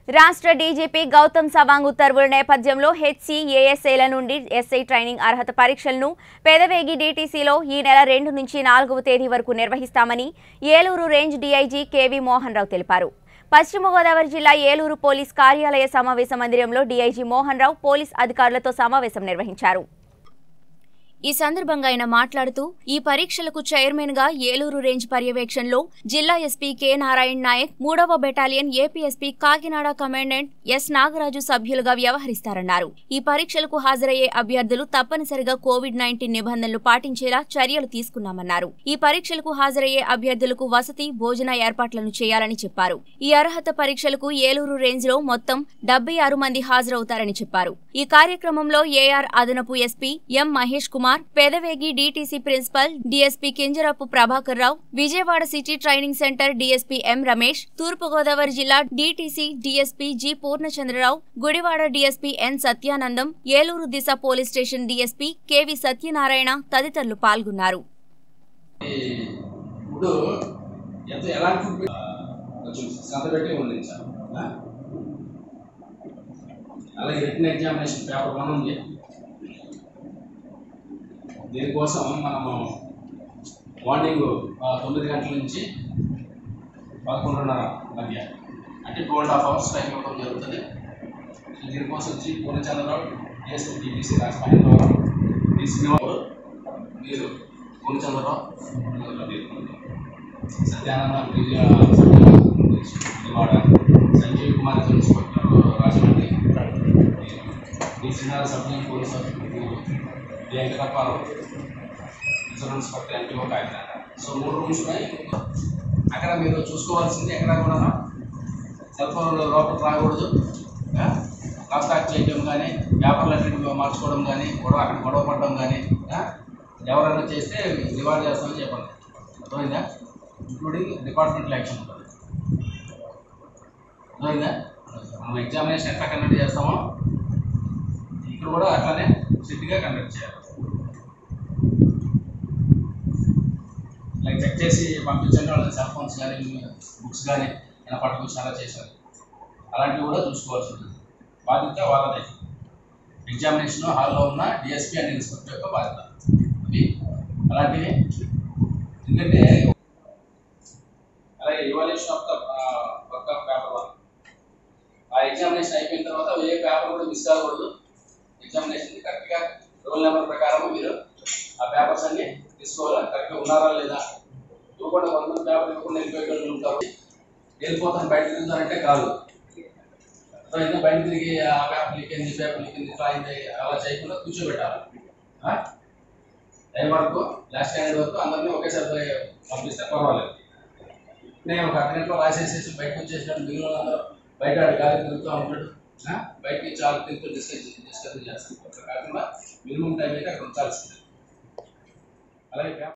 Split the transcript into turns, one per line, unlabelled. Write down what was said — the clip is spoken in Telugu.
రాష్ట్ర డీజీపీ గౌతమ్ సవాంగ్ ఉత్తర్వుల నేపథ్యంలో హెచ్సిఏఎస్ఏల నుండి ఎస్ఐ ట్రైనింగ్ అర్హత పరీక్షలను పెదవేగి డీటీసీలో ఈ నెల రెండు నుంచి నాలుగవ తేదీ వరకు నిర్వహిస్తామని Eluru range DIG KV Mohan Rao తెలిపారు పశ్చిమ గోదావరి జిల్లా ఏలూరు పోలీస్ కార్యాలయ సమావేశ మందిరంలో డీఐజీ మోహన్ రావు పోలీస్ అధికారులతో సమావేశం నిర్వహించారు ఈ సందర్భంగా ఆయన మాట్లాడుతూ ఈ పరీక్షలకు చైర్మన్ గా ఏలూరు రేంజ్ పర్యవేక్షణలో జిల్లా ఎస్పీ కె నారాయణ నాయక్ మూడవ battalion APSP Kakinada commandant S Nagaraju సభ్యులుగా వ్యవహరిస్తారన్నారు ఈ పరీక్షలకు హాజరయ్యే అభ్యర్థులు తప్పనిసరిగా కోవిడ్ నైన్టీన్ నిబంధనలు పాటించేలా చర్యలు తీసుకున్నామన్నారు ఈ పరీక్షలకు హాజరయ్యే అభ్యర్థులకు వసతి భోజన ఏర్పాట్లను చేయాలని చెప్పారు ఈ అర్హత పరీక్షలకు ఏలూరు రేంజ్ లో మొత్తం డెబ్బై ఆరు మంది హాజరవుతారని చెప్పారు ఈ కార్యక్రమంలో ఏఆర్ అదనపు SP M Mahesh Kumar Pedavegi DTC principal DSP Kinjarapu Prabhakar Rao Vijayawada city training centre DSP M Ramesh తూర్పుగోదావరి జిల్లా DTC DSP G Purnachandrarao Gudivada DSP N Satyanandam Eluru Disha police station DSP KV Satyanarayana తదితరులు పాల్గొన్నారు
ఇప్పుడు ఎంత ఎలాంటి ఫుడ్ కొంచెం శ్రద్ధ పెట్టి వండించాలి ఆ? అలాగే రిటర్న్ ఎగ్జామినేషన్ పేపర్ వన్ ఉంది దీనికోసం మనము మార్నింగ్ ఆ, తొమ్మిది గంటల నుంచి పదకొండున్నర మధ్య అంటే two and half hours time ఇవ్వడం జరుగుతుంది సో దీనికోసం వచ్చి Purnachandrarao DSP TPC Rajamahendrarao D Srinivasu మీరు పూర్ణచంద్రరావు సత్యానంద విజయ విజయవాడ సంజీవ్ కుమార్ ఇన్స్పెక్టర్ రాజమండ్రి డి శ్రీనాథ సభ్యులు police D Venkatapparao reserve inspector NTO Kakinada so మూడు రూమ్స్ ఉన్నాయి అక్కడ మీరు చూసుకోవాల్సింది ఎక్కడ కూడా సెల్ ఫోన్ లోపల రాకూడదు కాంటాక్ట్ చేయడం కానీ పేపర్లు అన్నింటి మార్చుకోవడం కానీ గొడవ అక్కడ గొడవ పడడం కానీ ఎవరైనా చేస్తే రివార్డ్ చేస్తామని చెప్పండి అర్థమైందా ఇంక్లూడింగ్ డిపార్ట్మెంటల్ యాక్షన్ ఉంటుంది అర్థమైందా మనం ఎగ్జామినేషన్ ఎట్లా కండక్ట్ చేస్తామో ఇక్కడ కూడా అట్లానే స్ట్రిక్ట్గా కండక్ట్ చేయాలి లైక్ చెక్ చేసి పంపించండి వాళ్ళ సెల్ ఫోన్స్ కానీ బుక్స్ కానీ ఏమైనా పట్టుకొచ్చి అలా చేశారు అలాంటివి కూడా చూసుకోవాల్సి ఉంటుంది బాధ్యత వాళ్ళదే ఎగ్జామినేషన్ హాల్లో ఉన్న డిఎస్పీ అండ్ ఇన్స్పెక్టర్ యొక్క బాధ్యత అది అలాంటివి ఎందుకంటే అలాగే evaluation of the work of paper one ఆ ఎగ్జామినేషన్ అయిపోయిన తర్వాత ఏ పేపర్ కూడా మిస్ కాకూడదు ఎగ్జామినేషన్ కరెక్ట్గా రోల్ నెంబర్ ప్రకారం మీరు ఆ పేపర్స్ అన్ని తీసుకోవాలి కరెక్ట్గా ఉన్నారా లేదా ఇవ్వకుండా కొంతమంది పేపర్ ఇవ్వకుండా వెళ్ళిపోయి ఉంటారు వెళ్ళిపోతాను బయట తిరుగుతానంటే కాదు అర్థమైందా బయట తిరిగి ఆ పేపర్ లీకింది పేపర్ లీకింది ఇట్లా అయింది అలా చేయకుండా కూర్చోబెట్టాలి ఆ? టైం వరకు లాస్ట్ స్టాండర్డ్ వరకు అందరినీ ఒకేసారి పంపిస్తే పర్వాలేదు నేను ఒక అర్ధ గంటలో రాసేసేసి బయటకు వచ్చేసినట్టు మిగిలిన వాళ్ళందరూ బయట ఆడు గాలి తిరుగుతూ ఉంటాడు ఆ? బయటికి చాలా తిరుగుతూ డిస్కస్ డిస్కస్ చేస్తాను అట్లా కాకుండా మినిమం టైం అయితే అక్కడ ఉంచాల్సిందే అలాగే